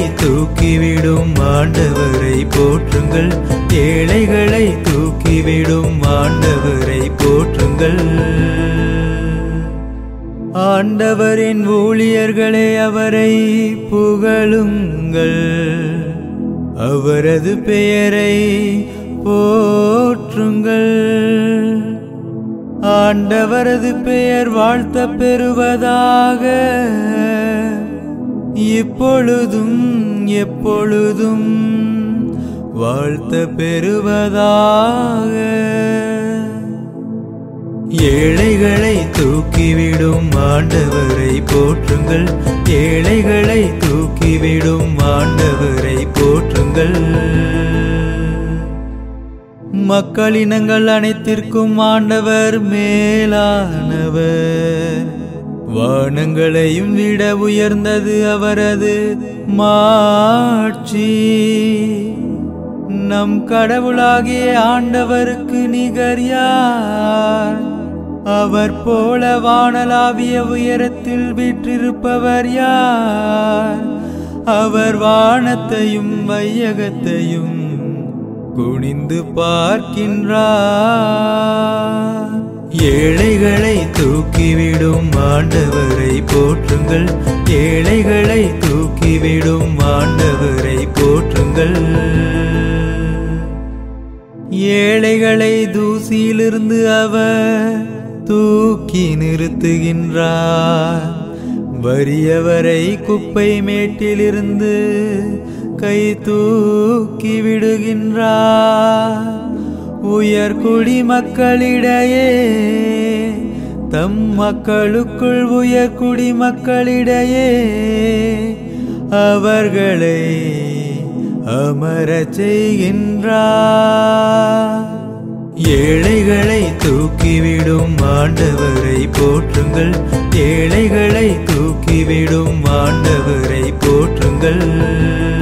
தூக்கிவிடும் ஆண்டவரை போற்றுங்கள் ஏழைகளை தூக்கிவிடும் ஆண்டவரை போற்றுங்கள் ஆண்டவரின் ஊழியர்களே அவரை புகழுங்கள் அவரது பெயரை போற்றுங்கள் ஆண்டவரது பெயர் வாழ்த்த பெறுவதாக இப்பொழுதும் எப்பொழுதும் வாழ்த்த பெறுவதாக ஏழைகளை தூக்கிவிடும் ஆண்டவரை போற்றுங்கள் ஏழைகளை தூக்கிவிடும் ஆண்டவரை போற்றுங்கள் மக்களினங்கள் அனைத்திற்கும் ஆண்டவர் மேலானவர் வானங்களையும் விட உயர்ந்தது அவரது மாட்சி நம் கடவுளாகிய ஆண்டவருக்கு நிகர் யார் அவர் போல வானலாவிய உயரத்தில் வீற்றிருப்பவர் யார் அவர் வானத்தையும் வையகத்தையும் குனிந்து பார்க்கின்றார் ஏழைகளை தூக்கிவிடும் ஆண்டவரை போற்றுங்கள் ஏழைகளை தூக்கிவிடும் ஆண்டவரை போற்றுங்கள் ஏழைகளை தூசியிலிருந்து அவர் தூக்கி நிறுத்துகின்றார் வறியவரை குப்பை மேட்டிலிருந்து கை தூக்கி விடுகின்றார் உயர்குடி மக்களிடையே தம் மக்களுக்குள் உயர்குடி மக்களிடையே அவர்களை அமரச் செய்கின்றார் ஏழைகளை தூக்கிவிடும் ஆண்டவரை போற்றுங்கள் ஏழைகளை தூக்கிவிடும் ஆண்டவரை போற்றுங்கள்